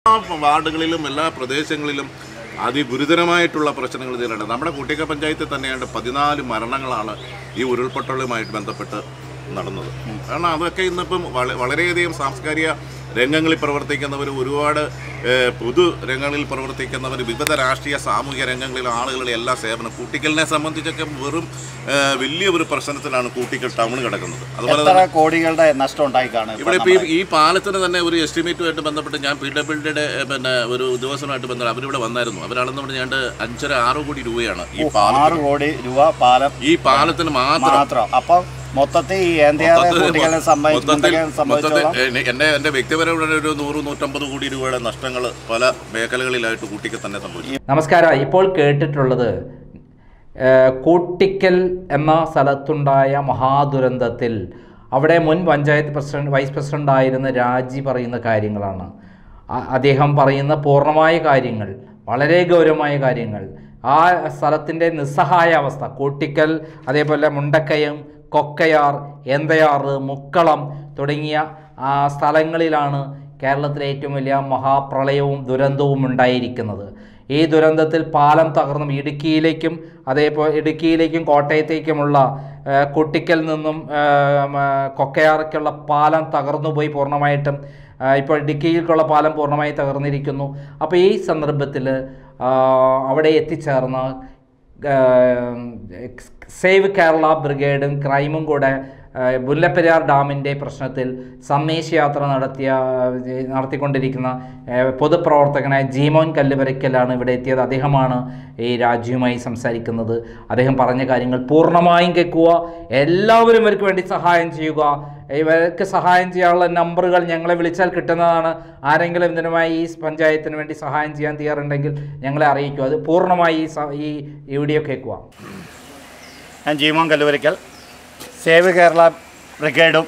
വാർഡുകളിലും എല്ലാ പ്രദേശങ്ങളിലും അതിഗുരുതരമായിട്ടുള്ള പ്രശ്നങ്ങൾ ഇതിലുണ്ട് നമ്മുടെ കുട്ടിക്ക പഞ്ചായത്തിൽ തന്നെയാണ് പതിനാല് മരണങ്ങളാണ് ഈ ഉരുൾപൊട്ടലുമായിട്ട് ബന്ധപ്പെട്ട് നടന്നത് കാരണം അതൊക്കെ ഇന്നിപ്പം വള- വളരെയധികം സാംസ്കാരിക രംഗങ്ങളിൽ പ്രവർത്തിക്കുന്നവർ ഒരുപാട് ഏഹ്, പൊതു രംഗങ്ങളിൽ പ്രവർത്തിക്കുന്നവർ വിവിധ രാഷ്ട്രീയ സാമൂഹിക രംഗങ്ങളിലെ ആളുകളുടെ എല്ലാ സേവനം കൂട്ടിക്കലിനെ സംബന്ധിച്ചൊക്കെ വെറും ഏഹ്, വലിയ ഒരു പ്രശ്നത്തിലാണ് കൂട്ടിക്കൽ ടൗൺ കിടക്കുന്നത് അതുപോലെ എത്ര കോടികളുടെ നഷ്ടം ഉണ്ടായി കാണും ഇവിടെ ഇപ്പോൾ ഈ പാലത്തിന് തന്നെ ഒരു എസ്റ്റിമേറ്റുമായിട്ട് ബന്ധപ്പെട്ട് ഞാൻ പി ഡബ്ല്യു ഡിയുടെ പിന്നെ ഒരു ഉദ്യോഗസ്ഥനുമായിട്ട് ബന്ധപ്പെട്ട് അവരിവിടെ വന്നായിരുന്നു അവരാണെന്ന് പറഞ്ഞാൽ ഞാൻ അഞ്ചര ആറ് കോടി രൂപയാണ് ഈ പാലം ആറ് കോടി രൂപ പാലം ഈ പാലത്തിന് മാത്രം മാത്രം അപ്പം മൊത്തത്തിൽ ഈ ഏന്ത്യാതെ മൊത്തത്തിൽ കുട്ടികളെ മൊത്തത്തിൽ മൊത്തത്തിൽ സംബന്ധിച്ചോളം എന്നെ- എന്റെ എന്റെ വ്യക്തിപരമായ ഒരു നൂറ് നൂറ്റമ്പത് കോടി രൂപയുടെ നഷ്ടങ്ങൾ പല മേഖലകളിലായിട്ട് കൂട്ടിക്ക് തന്നെ സംഭവിച്ചു നമസ്കാരം ഇപ്പോൾ കേട്ടിട്ടുള്ളത് ഏഹ്, കൂട്ടിക്കൽ എന്ന സ്ഥലത്തുണ്ടായ മഹാദുരന്തത്തിൽ അവിടെ മുൻ പഞ്ചായത്ത് പ്രസിഡന്റ് വൈസ് പ്രസിഡന്റ് ആയിരുന്ന രാജി പറയുന്ന കാര്യങ്ങളാണ് അ- അദ്ദേഹം പറയുന്ന പൂർണ്ണമായ കാര്യങ്ങൾ വളരെ ഗൗരവമായ കാര്യങ്ങൾ ആ സ്ഥലത്തിൻ്റെ നിസ്സഹായ അവസ്ഥ കൂട്ടിക്കൽ അതേപോലെ മുണ്ടക്കയം കൊക്കയാർ എന്തയാറ് മുക്കളം തുടങ്ങിയ ആ സ്ഥലങ്ങളിലാണ് കേരളത്തിലെ ഏറ്റവും വലിയ മഹാപ്രളയവും ദുരന്തവും ഉണ്ടായിരിക്കുന്നത് ഈ ദുരന്തത്തിൽ പാലം തകർന്നും ഇടുക്കിയിലേക്കും അതേപോലെ ഇടുക്കിയിലേക്കും കോട്ടയത്തേക്കുമുള്ള ആ, കുട്ടിക്കൽ നിന്നും ആ, മ, കൊക്കയാറയ്ക്കുള്ള പാലം തകർന്നുപോയി പൂർണ്ണമായിട്ടും ആ, ഇപ്പോൾ ഇടുക്കിയിലേക്കുള്ള പാലം പൂർണ്ണമായി തകർന്നിരിക്കുന്നു അപ്പോൾ ഈ സന്ദർഭത്തിൽ അവിടെ എത്തിച്ചേർന്ന സേവ് കേരള ബ്രിഗേഡും ക്രൈമും കൂടെ ആ, മുല്ലപ്പെരിയാർ ഡാമിൻ്റെ പ്രശ്നത്തിൽ സന്ദേശയാത്ര നടത്തിയ ആ, നടത്തിക്കൊണ്ടിരിക്കുന്ന ആ, പൊതുപ്രവർത്തകനായ ജീമോൻ കല്ലുവരയ്ക്കലാണ് ഇവിടെ എത്തിയത് അദ്ദേഹമാണ് ഈ രാജ്യവുമായി സംസാരിക്കുന്നത് അദ്ദേഹം പറഞ്ഞ കാര്യങ്ങൾ പൂർണ്ണമായും കേൾക്കുക എല്ലാവരും ഇവർക്ക് വേണ്ടി സഹായം ചെയ്യുക ഇവർക്ക് സഹായം ചെയ്യാനുള്ള നമ്പറുകൾ ഞങ്ങളെ വിളിച്ചാൽ കിട്ടുന്നതാണ് ആരെങ്കിലും ഇതിനുമായി ഈ പഞ്ചായത്തിന് വേണ്ടി സഹായം ചെയ്യാൻ തയ്യാറുണ്ടെങ്കിൽ ഞങ്ങളെ അറിയിക്കുക അത് പൂർണ്ണമായി ഈ സ- ഈ വീഡിയോ കേൾക്കുക ഞാൻ ജീമോൻ കല്ലുവരിക്കൽ സേവ് കേരള ബ്രിഗേഡും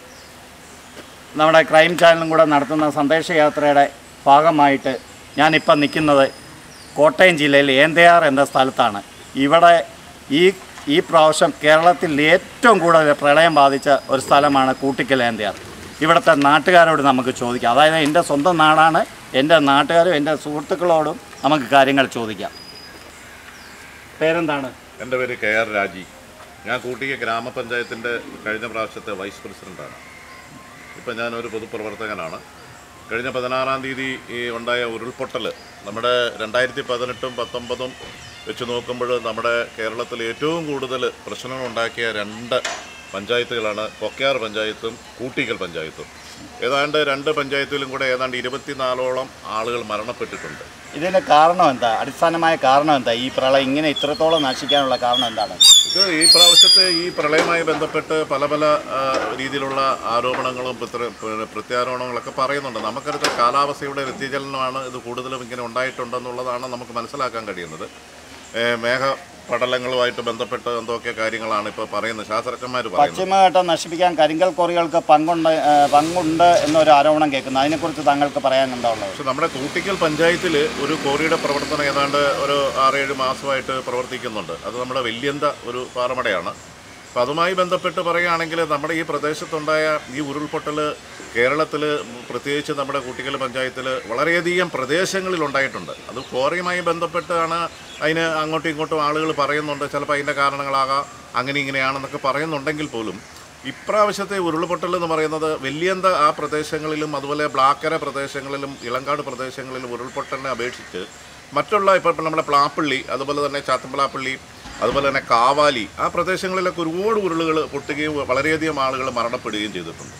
നമ്മുടെ ക്രൈം ചാനലും കൂടെ നടത്തുന്ന സന്ദേശയാത്രയുടെ ഭാഗമായിട്ട് ഞാനിപ്പം നിൽക്കുന്നത് കോട്ടയം ജില്ലയിൽ ഏന്തയാർ എന്ന സ്ഥലത്താണ് ഇവിടെ ഈ ഈ പ്രാവശ്യം കേരളത്തിൽ ഏറ്റവും കൂടുതൽ പ്രളയം ബാധിച്ച ഒരു സ്ഥലമാണ് കൂട്ടിക്കൽ ഏന്തയാർ ഇവിടുത്തെ നാട്ടുകാരോട് നമുക്ക് ചോദിക്കാം അതായത് എൻ്റെ സ്വന്തം നാടാണ് എൻ്റെ നാട്ടുകാരും എൻ്റെ സുഹൃത്തുക്കളോടും നമുക്ക് കാര്യങ്ങൾ ചോദിക്കാം പേരെന്താണ് എൻ്റെ പേര് കെ ആർ രാജി ഞാൻ കൂട്ടിയ ഗ്രാമപഞ്ചായത്തിൻ്റെ കഴിഞ്ഞ പ്രാവശ്യത്തെ വൈസ് പ്രസിഡൻ്റാണ് ഇപ്പം ഞാനൊരു പൊതുപ്രവർത്തകനാണ് കഴിഞ്ഞ പതിനാറാം തീയതി ഈ ഉണ്ടായ ഉരുൾപൊട്ടൽ നമ്മുടെ രണ്ടായിരത്തി പതിനെട്ടും പത്തൊമ്പതും വെച്ച് നോക്കുമ്പോൾ നമ്മുടെ കേരളത്തിൽ ഏറ്റവും കൂടുതൽ പ്രശ്നങ്ങളുണ്ടാക്കിയ രണ്ട് പഞ്ചായത്തുകളാണ് കൊക്കയാർ പഞ്ചായത്തും കൂട്ടിക്കൽ പഞ്ചായത്തും ഏതാണ്ട് രണ്ട് പഞ്ചായത്തിലും കൂടെ ഏതാണ്ട് ഇരുപത്തിനാലോളം ആളുകൾ മരണപ്പെട്ടിട്ടുണ്ട് ഇതിന് കാരണം എന്താ അടിസ്ഥാനമായ കാരണം എന്താ ഈ പ്രളയം ഇങ്ങനെ ഇത്രത്തോളം നശിക്കാനുള്ള കാരണം എന്താണ് ഇത് ഈ പ്രാവശ്യത്തെ ഈ പ്രളയവുമായി ബന്ധപ്പെട്ട് പല പല ആ, രീതിയിലുള്ള ആരോപണങ്ങളും പ്രത്യ- പിന്നെ പ്രത്യാരോപണങ്ങളൊക്കെ പറയുന്നുണ്ട് നമുക്കറിയാം കാലാവസ്ഥയുടെ വ്യതിചലനമാണ് ഇത് കൂടുതലും ഇങ്ങനെ ഉണ്ടായിട്ടുണ്ടെന്നുള്ളതാണ് നമുക്ക് മനസ്സിലാക്കാൻ കഴിയുന്നത് ഏ, മേഘപടലങ്ങളുമായിട്ട് ബന്ധപ്പെട്ട് എന്തൊക്കെ കാര്യങ്ങളാണ് ഇപ്പോൾ പറയുന്നത് ശാസ്ത്രജ്ഞന്മാർ പറയുന്നത് പശ്ചിമഘട്ടം നശിപ്പിക്കാൻ കരിങ്കൽ കോറികൾക്ക് പങ്കുണ്ട് ഏ, പങ്കുണ്ട് എന്നൊരു ആരോപണം കേൾക്കുന്നു അതിനെക്കുറിച്ച് താങ്കൾക്ക് പറയാൻ എന്താ ഉള്ളത് പക്ഷെ നമ്മുടെ കൂട്ടിക്കൽ പഞ്ചായത്തിൽ ഒരു കോറിയുടെ പ്രവർത്തനം ഏതാണ്ട് ഒരു ആറേഴ് മാസമായിട്ട് പ്രവർത്തിക്കുന്നുണ്ട് അത് നമ്മുടെ വല്യന്ത ഒരു പാറമടയാണ് അപ്പം അതുമായി ബന്ധപ്പെട്ട് പറയുകയാണെങ്കിൽ നമ്മുടെ ഈ പ്രദേശത്തുണ്ടായ ഈ ഉരുൾപൊട്ടൽ കേരളത്തിൽ പ്രത്യേകിച്ച് നമ്മുടെ കുട്ടിക്കൽ പഞ്ചായത്തിൽ വളരെയധികം പ്രദേശങ്ങളിൽ ഉണ്ടായിട്ടുണ്ട് അത് കോറിയുമായി ബന്ധപ്പെട്ടാണ് അതിന് അങ്ങോട്ടും ഇങ്ങോട്ടും ആളുകൾ പറയുന്നുണ്ട് ചിലപ്പോൾ അതിൻ്റെ കാരണങ്ങളാകാം അങ്ങനെ ഇങ്ങനെയാണെന്നൊക്കെ പറയുന്നുണ്ടെങ്കിൽ പോലും ഇപ്രാവശ്യത്തെ ഉരുൾപൊട്ടൽ എന്ന് പറയുന്നത് വലിയന്ത ആ പ്രദേശങ്ങളിലും അതുപോലെ ബ്ലാക്കര പ്രദേശങ്ങളിലും ഇളങ്കാട് പ്രദേശങ്ങളിലും ഉരുൾപൊട്ടലിനെ അപേക്ഷിച്ച് മറ്റുള്ള ഇപ്പോൾ നമ്മുടെ പ്ലാപ്പള്ളി അതുപോലെ തന്നെ ചാത്തമ്പ്ലാപ്പള്ളി അതുപോലെ തന്നെ കാവാലി ആ പ്രദേശങ്ങളിലൊക്കെ ഒരുപാട് ഉരുളുകൾ പൊട്ടുകയും വളരെയധികം ആളുകൾ മരണപ്പെടുകയും ചെയ്തിട്ടുണ്ട്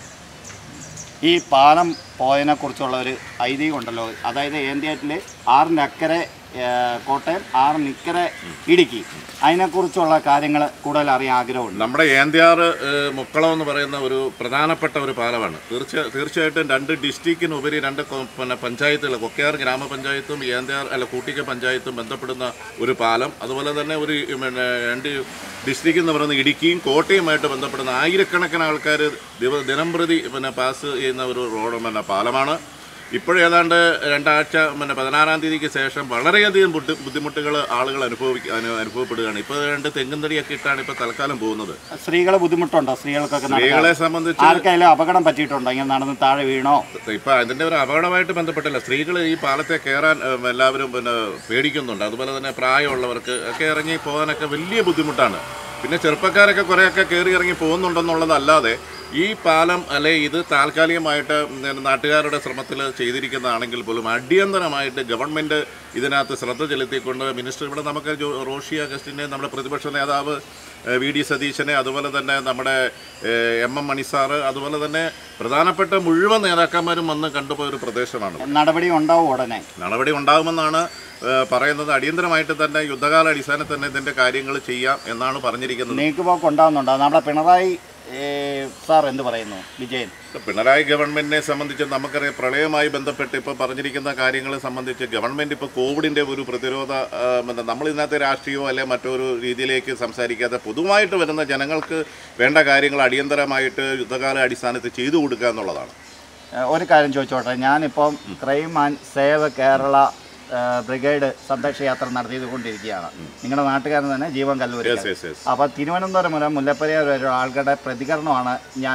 ഈ പാലം പോയതിനെ കുറിച്ചുള്ള ഒരു ഐതിഹ്യം ഉണ്ടല്ലോ അതായത് ഏന്ത്യറ്റിൽ ആറിൻ്റെ അക്കരെ ഏ, കോട്ടയം ആറിന് ഇക്കരെ ഇടുക്കി അതിനെക്കുറിച്ചുള്ള കാര്യങ്ങൾ കൂടുതൽ അറിയാൻ ആഗ്രഹമുണ്ട് നമ്മുടെ ഏന്ത്യാറ് ഏഹ്, മുക്കളം എന്ന് പറയുന്ന ഒരു പ്രധാനപ്പെട്ട ഒരു പാലമാണ് തീർച്ച തീർച്ചയായിട്ടും രണ്ട് ഡിസ്ട്രിക്റ്റിനുപരി രണ്ട് കൊ- പിന്നെ പഞ്ചായത്തുകൾ കൊക്കയാർ ഗ്രാമപഞ്ചായത്തും ഏന്ത്യാർ അല്ല കൂട്ടിക്ക പഞ്ചായത്തും ബന്ധപ്പെടുന്ന ഒരു പാലം അതുപോലെ തന്നെ ഒരു പിന്നെ രണ്ട് ഡിസ്ട്രിക്റ്റ് എന്ന് പറയുന്ന ഇടുക്കിയും കോട്ടയുമായിട്ട് ബന്ധപ്പെടുന്ന ആയിരക്കണക്കിന് ആൾക്കാർ ദിവ ദിനം പ്രതി പിന്നെ പാസ് ചെയ്യുന്ന ഒരു റോഡ് പിന്നെ പാലമാണ് ഇപ്പോഴും ഏതാണ്ട് രണ്ടാഴ്ച പിന്നെ പതിനാറാം തീയതിക്ക് ശേഷം വളരെയധികം ബുദ്ധി ബുദ്ധിമുട്ടുകൾ ആളുകൾ അനുഭവിക്ക അനു- അനുഭവപ്പെടുകയാണ് ഇപ്പോൾ രണ്ട് തെങ്ങും തടിയൊക്കെ ഇട്ടാണ് ഇപ്പോൾ തൽക്കാലം പോകുന്നത് സ്ത്രീകളെ ബുദ്ധിമുട്ടുണ്ടോ സ്ത്രീകൾക്കൊക്കെ നടക്കാൻ? സ്ത്രീകളെ സംബന്ധിച്ച് ആർക്കെങ്കിലും അപകടം പറ്റിയിട്ടുണ്ടോ ഇങ്ങനെ നടന്ന് താഴെ വീണോ ഇപ്പം അതിൻ്റെ ഒരു അപകടമായിട്ട് ബന്ധപ്പെട്ടില്ല സ്ത്രീകൾ ഈ പാലത്തെ കയറാൻ ഏഹ്, എല്ലാവരും പിന്നെ പേടിക്കുന്നുണ്ട് അതുപോലെ തന്നെ പ്രായമുള്ളവർക്ക് ഒക്കെ ഇറങ്ങി പോകാനൊക്കെ വലിയ ബുദ്ധിമുട്ടാണ് പിന്നെ ചെറുപ്പക്കാരൊക്കെ കുറേയൊക്കെ കയറി ഇറങ്ങി പോകുന്നുണ്ടെന്നുള്ളതല്ലാതെ ഈ പാലം അല്ലെ ഇത് താൽക്കാലികമായിട്ട് ഉം, നാട്ടുകാരുടെ ശ്രമത്തിൽ ചെയ്തിരിക്കുന്നതാണെങ്കിൽ പോലും അടിയന്തരമായിട്ട് ഗവൺമെൻറ് ഇതിനകത്ത് ശ്രദ്ധ ചെലുത്തിക്കൊണ്ട് മിനിസ്റ്റർ ഇവിടെ നമുക്ക് ജോ- റോഷി അഗസ്റ്റിനെ നമ്മുടെ പ്രതിപക്ഷ നേതാവ് ഏഹ്, വി ഡി സതീശനെ അതുപോലെ തന്നെ നമ്മുടെ ഏഹ്, എം എം മണി സാറ് അതുപോലെ തന്നെ പ്രധാനപ്പെട്ട മുഴുവൻ നേതാക്കന്മാരും വന്ന് കണ്ടുപോയ ഒരു പ്രദേശമാണ് നടപടി ഉണ്ടാവും ഉടനെ നടപടി ഉണ്ടാകുമെന്നാണ് ഏഹ്, പറയുന്നത് അടിയന്തരമായിട്ട് തന്നെ യുദ്ധകാല അടിസ്ഥാനത്തിൽ തന്നെ ഇതിൻ്റെ കാര്യങ്ങൾ ചെയ്യാം എന്നാണ് പറഞ്ഞിരിക്കുന്നത് നീക്കുപോക്ക് ഉണ്ടാവുന്നുണ്ടോ നമ്മുടെ പിണറായി ഏ, സാർ എന്ത് പറയുന്നു വിജയൻ പിണറായി ഗവൺമെന്റിനെ സംബന്ധിച്ച് നമുക്കറിയാം പ്രളയവുമായി ബന്ധപ്പെട്ട് ഇപ്പോൾ പറഞ്ഞിരിക്കുന്ന കാര്യങ്ങളെ സംബന്ധിച്ച് ഗവൺമെന്റ് ഇപ്പോൾ കോവിഡിന്റെ ഒരു പ്രതിരോധ ആ, പിന്നെ നമ്മൾ ഇതിനകത്ത് രാഷ്ട്രീയമോ അല്ലെ മറ്റൊരു രീതിയിലേക്ക് സംസാരിക്കാതെ പൊതുവായിട്ട് വരുന്ന ജനങ്ങൾക്ക് വേണ്ട കാര്യങ്ങൾ അടിയന്തരമായിട്ട് യുദ്ധകാല അടിസ്ഥാനത്തിൽ ചെയ്തു കൊടുക്കുക എന്നുള്ളതാണ് ഏ, ഒരു കാര്യം ചോദിച്ചോട്ടെ ഞാനിപ്പം ക്രൈം ആൻഡ് സേവ് കേരള ഏ, ബ്രിഗേഡ് സന്ദേശ യാത്ര നടത്തിയത് കൊണ്ടിരിക്കുകയാണ് നിങ്ങളുടെ നാട്ടുകാരൻ തന്നെ Jeevan Kalloori yes yes yes അപ്പോൾ തിരുവനന്തപുരം മുതൽ മുല്ലപ്പെരിയാർ വരെ ആളുകളുടെ പ്രതികരണമാണ് ഞാൻ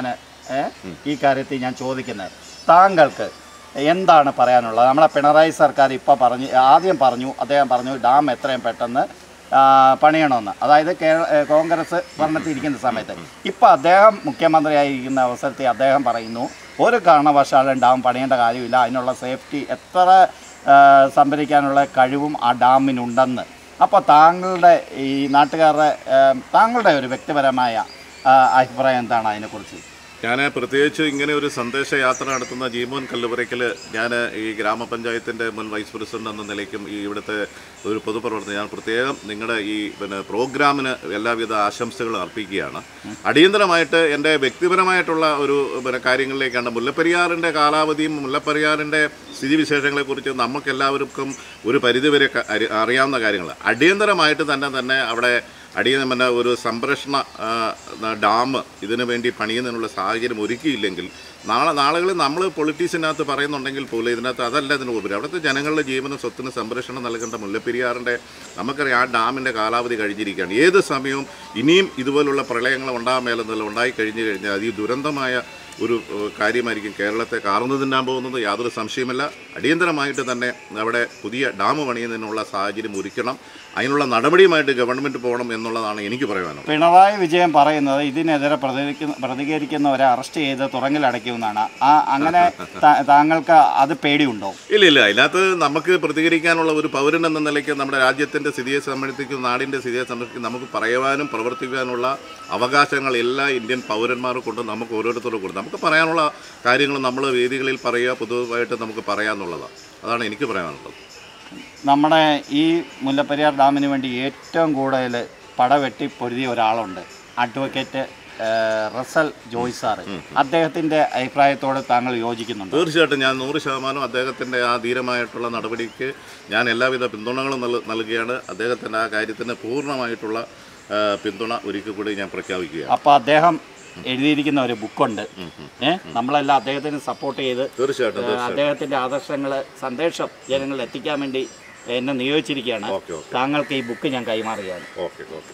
ഈ കാര്യത്തിൽ ഞാൻ ചോദിക്കുന്നത് താങ്കൾക്ക് എന്താണ് പറയാനുള്ളത് നമ്മളെ പിണറായി സർക്കാർ ഇപ്പോൾ പറഞ്ഞ് ആദ്യം പറഞ്ഞു അദ്ദേഹം പറഞ്ഞു ഡാം എത്രയും പെട്ടെന്ന് ആ, പണിയണമെന്ന് അതായത് കേരള ഏ, കോൺഗ്രസ് ഭരണത്തിൽ ഇരിക്കുന്ന സമയത്ത് ഇപ്പോൾ അദ്ദേഹം മുഖ്യമന്ത്രിയായിരിക്കുന്ന അവസരത്തിൽ അദ്ദേഹം പറയുന്നു ഒരു കാരണവശാലും ഡാം പണിയേണ്ട കാര്യമില്ല അതിനുള്ള സേഫ്റ്റി എത്ര ആ, സംഭരിക്കാനുള്ള കഴിവും ആ ഡാമിനുണ്ടെന്ന് അപ്പോൾ താങ്കളുടെ ഈ നാട്ടുകാരുടെ ആ, താങ്കളുടെ ഒരു വ്യക്തിപരമായ ആ, അഭിപ്രായം എന്താണ് അതിനെക്കുറിച്ച് ഞാൻ പ്രത്യേകിച്ച് ഇങ്ങനെ ഒരു സന്ദേശ യാത്ര നടത്തുന്ന ജീമോൻ കല്ലുപുരയ്ക്കൽ ഞാൻ ഈ ഗ്രാമപഞ്ചായത്തിൻ്റെ മുൻ വൈസ് പ്രസിഡന്റ് എന്ന നിലയ്ക്കും ഈ ഇവിടുത്തെ ഒരു പൊതുപ്രവർത്തനം ഞാൻ പ്രത്യേകം നിങ്ങളുടെ ഈ പിന്നെ പ്രോഗ്രാമിന് എല്ലാവിധ ആശംസകളും അർപ്പിക്കുകയാണ് അടിയന്തരമായിട്ട് എൻ്റെ വ്യക്തിപരമായിട്ടുള്ള ഒരു പിന്നെ കാര്യങ്ങളിലേക്കാണ് മുല്ലപ്പെരിയാറിൻ്റെ കാലാവധിയും മുല്ലപ്പെരിയാറിൻ്റെ സ്ഥിതിവിശേഷങ്ങളെക്കുറിച്ച് നമുക്കെല്ലാവർക്കും ഒരു പരിധിവരെ ക- അരി- അറിയാവുന്ന കാര്യങ്ങൾ അടിയന്തരമായിട്ട് തന്നെ തന്നെ അവിടെ അടിയന്തര പിന്നെ ഒരു സംരക്ഷണ ആ, ഡാം ഇതിനു വേണ്ടി പണിയുന്നതിനുള്ള സാഹചര്യം ഒരുക്കിയില്ലെങ്കിൽ നാളെ നാളുകളിൽ നമ്മൾ പൊളിറ്റീഷ്യനകത്ത് പറയുന്നുണ്ടെങ്കിൽ പോലും ഇതിനകത്ത് അതല്ല ഇതിന് ഉപരി അവിടുത്തെ ജനങ്ങളുടെ ജീവനും സ്വത്തിനും സംരക്ഷണം നൽകേണ്ട മുല്ലപ്പെരിയാറിൻ്റെ നമുക്കറിയാം ആ ഡാമിൻ്റെ കാലാവധി കഴിഞ്ഞിരിക്കുകയാണ് ഏത് സമയവും ഇനിയും ഇതുപോലുള്ള പ്രളയങ്ങൾ ഉണ്ടാകാൻ മേലെന്നല്ല ഉണ്ടായി കഴിഞ്ഞു കഴിഞ്ഞാൽ അത് ഈ ദുരന്തമായ ഒരു ഏഹ്, കാര്യമായിരിക്കും കേരളത്തെ കാർന്നു തിന്നാൻ പോകുന്നത് യാതൊരു സംശയമില്ല അടിയന്തരമായിട്ട് തന്നെ അവിടെ പുതിയ ഡാം പണിയുന്നതിനുള്ള സാഹചര്യം ഒരുക്കണം അതിനുള്ള നടപടിയുമായിട്ട് ഗവൺമെൻറ് പോകണം എന്നുള്ളതാണ് എനിക്ക് പറയാനുള്ളത് പിണറായി വിജയൻ പറയുന്നത് ഇതിനെതിരെ പ്രതികരിക്കുന്ന പ്രതികരിക്കുന്നവരെ അറസ്റ്റ് ചെയ്ത് തുറങ്കിലടയ്ക്കുമെന്നാണ് ആ അങ്ങനെ താ- താങ്കൾക്ക് അത് പേടിയുണ്ടോ ഇല്ല ഇല്ല അതിനകത്ത് നമുക്ക് പ്രതികരിക്കാനുള്ള ഒരു പൗരൻ എന്ന നിലയ്ക്ക് നമ്മുടെ രാജ്യത്തിൻ്റെ സ്ഥിതിയെ സംബന്ധിക്കും നാടിൻ്റെ സ്ഥിതിയെ സംബന്ധിക്കും നമുക്ക് പറയുവാനും പ്രവർത്തിക്കാനുള്ള അവകാശങ്ങൾ എല്ലാ ഇന്ത്യൻ പൗരന്മാരും കൊണ്ട് നമുക്ക് ഓരോരുത്തരും കൊടുക്കും നമുക്ക് പറയാനുള്ള കാര്യങ്ങൾ നമ്മൾ വേദികളിൽ പറയുക പൊതുവായിട്ട് നമുക്ക് പറയാമെന്നുള്ളതാണ് അതാണ് എനിക്ക് പറയാനുള്ളത് നമ്മുടെ ഈ മുല്ലപ്പെരിയാർ ഡാമിന് വേണ്ടി ഏറ്റവും കൂടുതൽ പടവെട്ടി പൊരുതിയ ഒരാളുണ്ട് അഡ്വക്കേറ്റ് ഏഹ്, റസൽ ജോയ് സാറ് അദ്ദേഹത്തിൻ്റെ അഭിപ്രായത്തോട് താങ്കൾ യോജിക്കുന്നുണ്ട് തീർച്ചയായിട്ടും ഞാൻ നൂറ് ശതമാനം അദ്ദേഹത്തിൻ്റെ ആ ധീരമായിട്ടുള്ള നടപടിക്ക് ഞാൻ എല്ലാവിധ പിന്തുണകളും നൽ നൽകുകയാണ് അദ്ദേഹത്തിൻ്റെ ആ കാര്യത്തിന് പൂർണ്ണമായിട്ടുള്ള ആ, പിന്തുണ ഒരിക്കൽ കൂടി ഞാൻ പ്രഖ്യാപിക്കുകയാണ് അപ്പോൾ അദ്ദേഹം എഴുതിയിരിക്കുന്ന ഒരു ബുക്കുണ്ട് ഏഹ് നമ്മളെല്ലാം അദ്ദേഹത്തിന് സപ്പോർട്ട് ചെയ്ത് തീർച്ചയായിട്ടും ഏഹ്, അദ്ദേഹത്തിൻ്റെ ആദർശങ്ങൾ സന്ദേശം ജനങ്ങളിൽ എത്തിക്കാൻ വേണ്ടി എന്നെ നിയോഗിച്ചിരിക്കുകയാണ് ഓക്കെ ഓക്കെ താങ്കൾക്ക് ഈ ബുക്ക് ഞാൻ കൈമാറുകയാണ് ഓക്കെ ഓക്കെ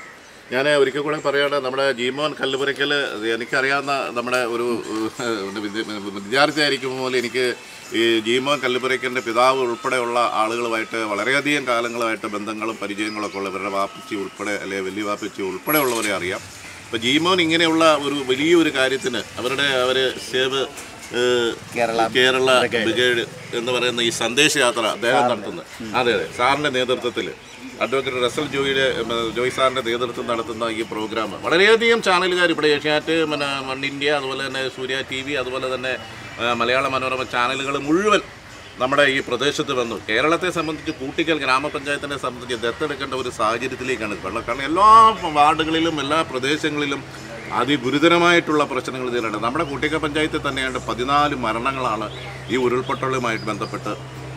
ഞാൻ ഒരിക്കൽ കൂടെ പറയുകയാണ് നമ്മുടെ ജീമോൻ കല്ലുപുരയ്ക്കൽ എനിക്കറിയാവുന്ന നമ്മുടെ ഒരു ഏഹ്, വിദ്യ- വിദ്യാർത്ഥിയായിരിക്കും പോലെ എനിക്ക് ഈ ജീമോൻ കല്ലുപുരയ്ക്കലിൻ്റെ പിതാവ് ഉൾപ്പെടെയുള്ള ആളുകളുമായിട്ട് വളരെയധികം കാലങ്ങളായിട്ട് ബന്ധങ്ങളും പരിചയങ്ങളൊക്കെ ഉള്ള ഇവരുടെ വാപ്പിച്ചി ഉൾപ്പെടെ അല്ലെങ്കിൽ വലിയ വാപ്പിച്ചി ഉൾപ്പെടെയുള്ളവരെ അറിയാം അപ്പോൾ ജീമോൻ ഇങ്ങനെയുള്ള ഒരു വലിയൊരു കാര്യത്തിന് അവരുടെ അവർ സേവ് ഏഹ്, കേരള കേരള ബ്രിഗേഡ് എന്ന് പറയുന്ന ഈ സന്ദേശയാത്ര അദ്ദേഹം നടത്തുന്നത് അതെ അതെ സാറിൻ്റെ നേതൃത്വത്തിൽ അഡ്വക്കേറ്റ് റസൽ ജോയിയുടെ ഉം, ജോയ് സാറിൻ്റെ നേതൃത്വം നടത്തുന്ന ഈ പ്രോഗ്രാം വളരെയധികം ചാനലുകാർ ഇവിടെ ഏഷ്യാറ്റ് പിന്നെ വൺ ഇന്ത്യ അതുപോലെ തന്നെ സൂര്യ ടി വി അതുപോലെ തന്നെ ആ, മലയാള മനോരമ ചാനലുകൾ മുഴുവൻ നമ്മുടെ ഈ പ്രദേശത്ത് വന്നു കേരളത്തെ സംബന്ധിച്ച് കൂട്ടിക്കൽ ഗ്രാമപഞ്ചായത്തിനെ സംബന്ധിച്ച് ദത്തെടുക്കേണ്ട ഒരു സാഹചര്യത്തിലേക്കാണ് വെള്ളം കാരണം എല്ലാ വാർഡുകളിലും എല്ലാ പ്രദേശങ്ങളിലും അതിഗുരുതരമായിട്ടുള്ള പ്രശ്നങ്ങൾ ഇതിലുണ്ട് നമ്മുടെ കുട്ടിക്കൽ പഞ്ചായത്തിൽ തന്നെയാണ് പതിനാല് മരണങ്ങളാണ് ഈ ഉരുൾപൊട്ടലുമായിട്ട് ബന്ധപ്പെട്ട്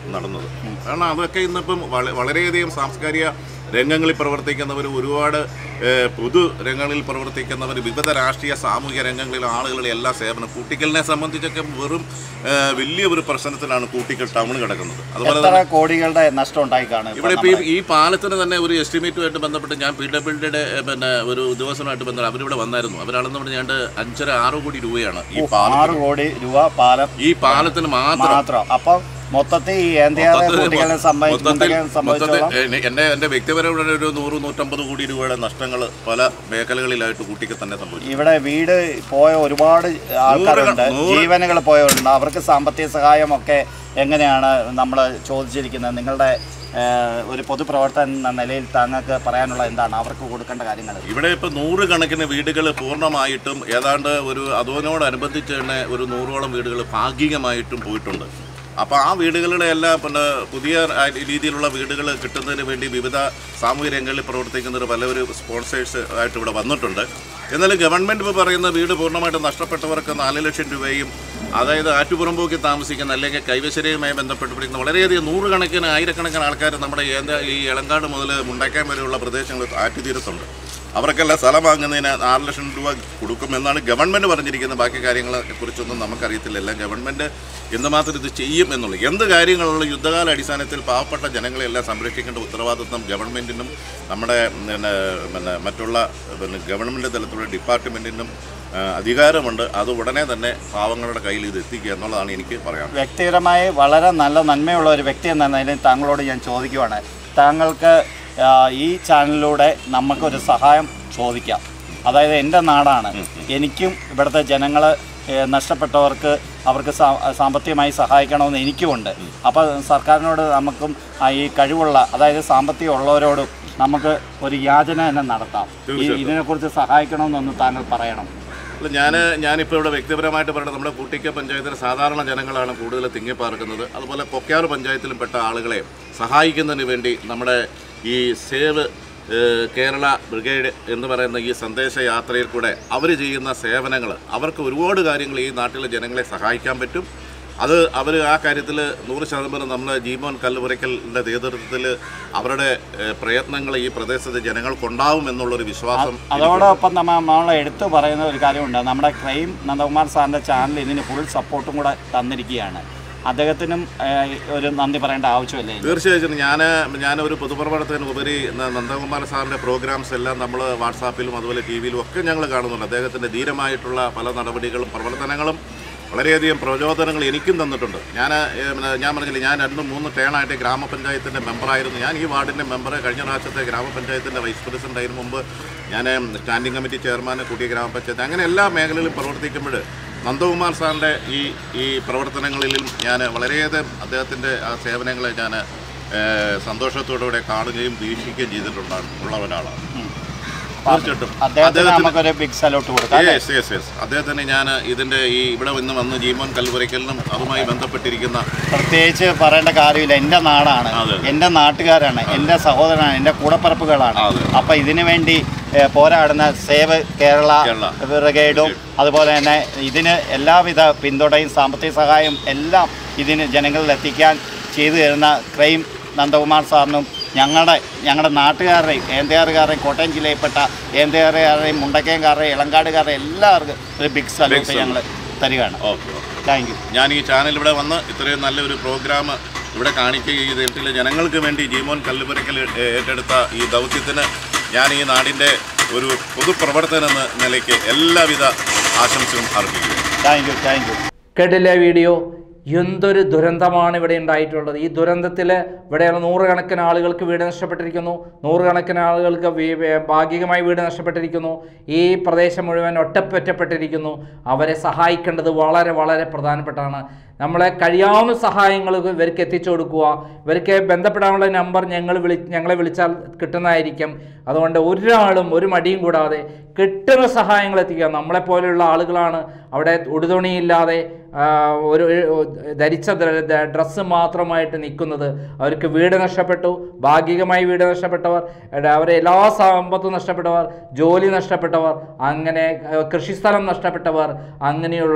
നടന്നത് കാരണം അതൊക്കെ ഇന്നിപ്പം വള- വളരെയധികം സാംസ്കാരിക രംഗങ്ങളിൽ പ്രവർത്തിക്കുന്നവർ ഒരുപാട് ഏഹ്, പൊതു രംഗങ്ങളിൽ പ്രവർത്തിക്കുന്നവർ വിവിധ രാഷ്ട്രീയ സാമൂഹിക രംഗങ്ങളിലെ ആളുകളുടെ എല്ലാ സേവനം കൂട്ടിക്കലിനെ സംബന്ധിച്ചൊക്കെ വെറും ഏഹ്, വലിയ ഒരു പ്രശ്നത്തിലാണ് കൂട്ടിക്കൽ ടൗൺ കിടക്കുന്നത് അതുപോലെ എത്ര കോടികളുടെ നഷ്ടം ഉണ്ടായി കാണും ഇവിടെ ഇപ്പോൾ ഈ പാലത്തിന് തന്നെ ഒരു എസ്റ്റിമേറ്റുമായിട്ട് ബന്ധപ്പെട്ട് ഞാൻ പി ഡബ്ല്യു ഡിയുടെ പിന്നെ ഒരു ഉദ്യോഗസ്ഥനുമായിട്ട് ബന്ധപ്പെട്ട് അവരിവിടെ വന്നായിരുന്നു അവരാണെന്ന് പറഞ്ഞാൽ ഞാൻ അഞ്ചര ആറ് കോടി രൂപയാണ് ഈ പാലം ആറ് കോടി രൂപ പാലം ഈ പാലത്തിന് മാത്രം മാത്രം അപ്പം മൊത്തത്തിൽ ഈ ഏന്ത്യാതെ മൊത്തത്തിൽ കുട്ടികളെ മൊത്തത്തിൽ സംബന്ധിച്ച് സംബന്ധിച്ചോളം മൊത്തത്തിൽ എന്നെ- എന്റെ എന്റെ വ്യക്തിപരമായ ഒരു നൂറ് നൂറ്റമ്പത് കോടി രൂപയുടെ നഷ്ടങ്ങൾ പല മേഖലകളിലായിട്ട് കൂട്ടിക്ക് തന്നെ സംഭവിച്ചു ഇവിടെ വീട് പോയ ഒരുപാട് ആൾക്കാരുണ്ട് നൂറ് ജീവനുകൾ പോയവരുണ്ട് അവർക്ക് സാമ്പത്തിക സഹായമൊക്കെ എങ്ങനെയാണ് നമ്മൾ ചോദിച്ചിരിക്കുന്നത് നിങ്ങളുടെ ഏഹ്, ഒരു പൊതുപ്രവർത്തകൻ എന്ന നിലയിൽ താങ്കൾക്ക് പറയാനുള്ള എന്താണ് അവർക്ക് കൊടുക്കേണ്ട കാര്യങ്ങൾ ഇവിടെ ഇപ്പൊ നൂറുകണക്കിന് വീടുകൾ പൂർണ്ണമായിട്ടും ഏതാണ്ട് ഒരു അതോനോടനുബന്ധിച്ച് തന്നെ ഒരു നൂറോളം വീടുകൾ ഭാഗികമായിട്ടും പോയിട്ടുണ്ട് അപ്പോൾ ആ വീടുകളുടെ എല്ലാം പിന്നെ പുതിയ ആ രീതിയിലുള്ള വീടുകൾ കിട്ടുന്നതിന് വേണ്ടി വിവിധ സാമൂഹ്യ രംഗങ്ങളിൽ പ്രവർത്തിക്കുന്ന പലവരും സ്പോൺസേഴ്സ് ആയിട്ട് ഇവിടെ വന്നിട്ടുണ്ട് എന്നാലും ഗവൺമെൻറ് ഇപ്പോൾ പറയുന്ന വീട് പൂർണ്ണമായിട്ട് നഷ്ടപ്പെട്ടവർക്ക് നാല് ലക്ഷം രൂപയും അതായത് ആറ്റുപുറമ്പോക്കി താമസിക്കുന്ന അല്ലെങ്കിൽ കൈവശരയുമായി ബന്ധപ്പെട്ട് പഠിക്കുന്ന വളരെയധികം നൂറുകണക്കിന് ആയിരക്കണക്കിന് ആൾക്കാർ നമ്മുടെ ഏന്ത ഈ എളങ്കാട് മുതൽ മുണ്ടക്കാൻ വരെയുള്ള പ്രദേശങ്ങൾ ആറ്റുതീരത്തുണ്ട് അവർക്കെല്ലാം സ്ഥലം വാങ്ങുന്നതിന് ആറ് ലക്ഷം രൂപ കൊടുക്കുമെന്നാണ് ഗവൺമെൻറ് പറഞ്ഞിരിക്കുന്നത് ബാക്കി കാര്യങ്ങളെ കുറിച്ചൊന്നും നമുക്കറിയത്തില്ല എല്ലാം ഗവൺമെൻറ് എന്തുമാത്രം ഇത് ചെയ്യും എന്നുള്ളത് എന്ത് കാര്യങ്ങളുള്ള യുദ്ധകാല അടിസ്ഥാനത്തിൽ പാവപ്പെട്ട ജനങ്ങളെല്ലാം സംരക്ഷിക്കേണ്ട ഉത്തരവാദിത്വം ഗവൺമെൻറ്റിനും നമ്മുടെ പിന്നെ പിന്നെ മറ്റുള്ള പിന്നെ ഗവൺമെൻറ് തലത്തിലുള്ള ഡിപ്പാർട്ട്മെൻറ്റിനും ആ, അധികാരമുണ്ട് അത് ഉടനെ തന്നെ പാവങ്ങളുടെ കയ്യിൽ ഇത് എത്തിക്കുക എന്നുള്ളതാണ് എനിക്ക് പറയാൻ വ്യക്തിപരമായി വളരെ നല്ല നന്മയുള്ള ഒരു വ്യക്തി എന്ന നിലയിൽ താങ്കളോട് ഞാൻ ചോദിക്കുവാണ് താങ്കൾക്ക് ആ, ഈ ചാനലിലൂടെ നമുക്കൊരു സഹായം ചോദിക്കാം അതായത് എൻ്റെ നാടാണ് എനിക്കും ഇവിടുത്തെ ജനങ്ങൾ നഷ്ടപ്പെട്ടവർക്ക് അവർക്ക് സാ- സാമ്പത്തികമായി സഹായിക്കണമെന്ന് എനിക്കുമുണ്ട് അപ്പോൾ സർക്കാരിനോട് നമുക്കും ആ, ഈ കഴിവുള്ള അതായത് സാമ്പത്തികം ഉള്ളവരോടും നമുക്ക് ഒരു യാചന തന്നെ നടത്താം ഈ ഇതിനെക്കുറിച്ച് സഹായിക്കണമെന്നൊന്ന് താങ്കൾ പറയണം അല്ല ഞാൻ ഞാനിപ്പോൾ ഇവിടെ വ്യക്തിപരമായിട്ട് പറയുന്നത് നമ്മുടെ കൂട്ടിക്ക പഞ്ചായത്തിലെ സാധാരണ ജനങ്ങളാണ് കൂടുതൽ തിങ്ങിപ്പാർക്കുന്നത് അതുപോലെ കൊക്കാർ പഞ്ചായത്തിലും പെട്ട ആളുകളെ സഹായിക്കുന്നതിന് വേണ്ടി നമ്മുടെ ഈ സേവ് ഏഹ്, കേരള ബ്രിഗേഡ് എന്ന് പറയുന്ന ഈ സന്ദേശ യാത്രയിൽ കൂടെ അവർ ചെയ്യുന്ന സേവനങ്ങൾ അവർക്ക് ഒരുപാട് കാര്യങ്ങൾ ഈ നാട്ടിലെ ജനങ്ങളെ സഹായിക്കാൻ പറ്റും അത് അവർ ആ കാര്യത്തിൽ നൂറ് ശതമാനം നമ്മൾ ജീമോൻ കല്ലുപുരയ്ക്കലിൻ്റെ നേതൃത്വത്തിൽ അവരുടെ ഏഹ്, പ്രയത്നങ്ങൾ ഈ പ്രദേശത്തെ ജനങ്ങൾക്കുണ്ടാവും എന്നുള്ളൊരു വിശ്വാസം അതോടൊപ്പം നമ്മ നമ്മൾ എടുത്തു പറയുന്ന ഒരു കാര്യമുണ്ട് നമ്മുടെ ക്രൈം നന്ദകുമാർ സാറിൻ്റെ ചാനൽ ഇതിന് ഫുൾ സപ്പോർട്ടും കൂടെ തന്നിരിക്കുകയാണ് അദ്ദേഹത്തിനും ഏഹ്, ഒരു നന്ദി പറയേണ്ട ആവശ്യമില്ലേ തീർച്ചയായിട്ടും ഞാൻ ഞാനൊരു പൊതുപ്രവർത്തകന് ഉപരി ന- നന്ദകുമാർ സാറിൻ്റെ പ്രോഗ്രാംസ് എല്ലാം നമ്മൾ വാട്സാപ്പിലും അതുപോലെ ടി വിയിലും ഒക്കെ ഞങ്ങൾ കാണുന്നുണ്ട് അദ്ദേഹത്തിൻ്റെ ധീരമായിട്ടുള്ള പല നടപടികളും പ്രവർത്തനങ്ങളും വളരെയധികം പ്രചോദനങ്ങൾ എനിക്കും തന്നിട്ടുണ്ട് ഞാൻ ഞാൻ പറഞ്ഞില്ല ഞാൻ രണ്ടും മൂന്ന് ടേണായിട്ട് ഗ്രാമപഞ്ചായത്തിൻ്റെ മെമ്പറായിരുന്നു ഞാൻ ഈ വാർഡിൻ്റെ മെമ്പർ കഴിഞ്ഞ പ്രാവശ്യത്തെ ഗ്രാമപഞ്ചായത്തിൻ്റെ വൈസ് പ്രസിഡന്റ് അതിന് മുമ്പ് ഞാൻ സ്റ്റാൻഡിംഗ് കമ്മിറ്റി ചെയർമാൻ കൂട്ടിയ ഗ്രാമപഞ്ചായത്ത് അങ്ങനെ എല്ലാ മേഖലയിലും പ്രവർത്തിക്കുമ്പോൾ നന്ദകുമാർ സാറിൻ്റെ ഈ ഈ പ്രവർത്തനങ്ങളിലും ഞാൻ വളരെയധികം അദ്ദേഹത്തിൻ്റെ ആ സേവനങ്ങളെ ഞാൻ സന്തോഷത്തോടുകൂടെ കാണുകയും വീക്ഷിക്കുകയും ചെയ്തിട്ടുണ്ടാണ് ഉള്ള ഒരാളാണ് തീർച്ചയായിട്ടും അദ്ദേഹത്തിന് നമുക്കൊരു ബിഗ് സല്യൂട്ട് കൊടുക്കാം അല്ലേ? യെസ് യെസ് യെസ് അദ്ദേഹത്തിന് ഞാൻ ഇതിൻ്റെ ഈ ഇവിടെ നിന്ന് വന്ന് ജീവൻ കൽവരയ്ക്കലിനും അതുമായി ബന്ധപ്പെട്ടിരിക്കുന്ന പ്രത്യേകിച്ച് പറയേണ്ട കാര്യമില്ല എൻ്റെ നാടാണ് അതെ. എൻ്റെ നാട്ടുകാരാണ് എൻ്റെ സഹോദരനാണ് എൻ്റെ കൂടപ്പിറപ്പുകളാണ് അതെ. അപ്പം ഇതിനു വേണ്ടി ഏഹ്, പോരാടുന്ന സേവ് കേരള കേരള. ബ്രിഗേഡും അതുപോലെ തന്നെ ഇതിന് എല്ലാവിധ പിന്തുണയും സാമ്പത്തിക സഹായം എല്ലാം ഇതിന് ജനങ്ങളിൽ എത്തിക്കാൻ ചെയ്തു തരുന്ന ക്രൈം നന്ദകുമാർ സാറിനും ഞങ്ങളുടെ ഞങ്ങളുടെ നാട്ടുകാരുടെയും ഏന്തയാറുകാരുടെയും കോട്ടയം ജില്ലയിൽപ്പെട്ട ഏന്തയാറുകാരുടെയും മുണ്ടക്കയംകാരുടെയും ഇളങ്കാടുകാരുടെയും എല്ലാവർക്കും ഒരു ബിഗ് സല്യൂട്ട് salute. ഞങ്ങൾ തരികയാണ് ഓക്കെ ഓക്കെ താങ്ക് യു ഞാൻ ഈ ചാനൽ ഇവിടെ വന്ന് ഇത്രയും നല്ലൊരു പ്രോഗ്രാം ഇവിടെ കാണിക്കുകയും ചെയ്തിട്ടില്ല ജനങ്ങൾക്ക് വേണ്ടി ജീമോൻ കല്ലുപുരക്കൽ ഏറ്റെടുത്ത ഈ ദൗത്യത്തിന് ഞാൻ ഈ നാടിൻ്റെ ഒരു പൊതുപ്രവർത്തകൻ എന്ന നിലയ്ക്ക് എല്ലാവിധ ആശംസകളും അർപ്പിക്കുന്നു താങ്ക് യു താങ്ക് യു കേട്ടില്ലേ വീഡിയോ എന്തൊരു ദുരന്തമാണ് ഇവിടെ ഉണ്ടായിട്ടുള്ളത് ഈ ദുരന്തത്തിൽ ഇവിടെയുള്ള നൂറുകണക്കിന് ആളുകൾക്ക് വീട് നഷ്ടപ്പെട്ടിരിക്കുന്നു നൂറുകണക്കിന് ആളുകൾക്ക് വീ- വേ- ഭാഗികമായി വീട് നഷ്ടപ്പെട്ടിരിക്കുന്നു ഈ പ്രദേശം മുഴുവൻ ഒറ്റപ്പെട്ടപ്പെട്ടിരിക്കുന്നു അവരെ സഹായിക്കേണ്ടത് വളരെ വളരെ പ്രധാനപ്പെട്ടാണ് നമ്മളെ കഴിയാവുന്ന സഹായങ്ങൾ ഇവർക്ക് എത്തിച്ചു കൊടുക്കുക ഇവർക്ക് ബന്ധപ്പെടാനുള്ള നമ്പർ ഞങ്ങൾ വിളി ഞങ്ങളെ വിളിച്ചാൽ കിട്ടുന്നതായിരിക്കും അതുകൊണ്ട് ഒരാളും ഒരു മടിയും കൂടാതെ കിട്ടുന്ന സഹായങ്ങൾ എത്തിക്കുക നമ്മളെപ്പോലെയുള്ള ആളുകളാണ് അവിടെ ഉടുതുണിയില്ലാതെ ആ, ഒരു ഒരു ധരിച്ച ഡ്രസ്സ് മാത്രമായിട്ട് നിൽക്കുന്നത് അവർക്ക് വീട് നഷ്ടപ്പെട്ടു ഭാഗികമായി വീട് നഷ്ടപ്പെട്ടവർ എടാ, അവരെ എല്ലാ സമ്പത്തും നഷ്ടപ്പെട്ടവർ ജോലി നഷ്ടപ്പെട്ടവർ അങ്ങനെ ആ, കൃഷിസ്ഥലം നഷ്ടപ്പെട്ടവർ അങ്ങനെയുള്ള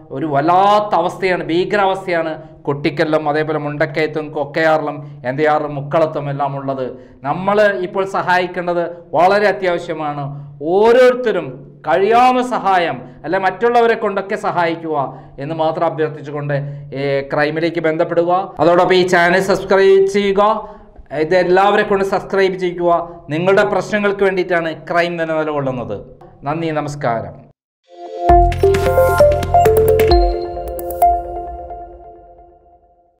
ഒരു വല്ലാത്ത അവസ്ഥയാണ് ഭീകരാവസ്ഥയാണ് കൊട്ടിക്കല്ലും അതേപോലെ മുണ്ടക്കയത്തും കൊക്കയാറിലും എന്തയാറിലും മുക്കളത്തും എല്ലാം ഉള്ളത് നമ്മൾ ഇപ്പോൾ സഹായിക്കേണ്ടത് വളരെ അത്യാവശ്യമാണ് ഓരോരുത്തരും കഴിയാവുന്ന സഹായം അല്ല മറ്റുള്ളവരെ കൊണ്ടൊക്കെ സഹായിക്കുക എന്ന് മാത്രം അഭ്യർത്ഥിച്ചുകൊണ്ട് ഏ, ക്രൈമിലേക്ക് ബന്ധപ്പെടുക അതോടൊപ്പം ഈ ചാനൽ സബ്സ്ക്രൈബ് ചെയ്യുക ഇത് എല്ലാവരെ കൊണ്ട് സബ്സ്ക്രൈബ് ചെയ്യുക നിങ്ങളുടെ പ്രശ്നങ്ങൾക്ക് വേണ്ടിയിട്ടാണ് ക്രൈം തന്നെ നിലകൊള്ളുന്നത് നന്ദി നമസ്കാരം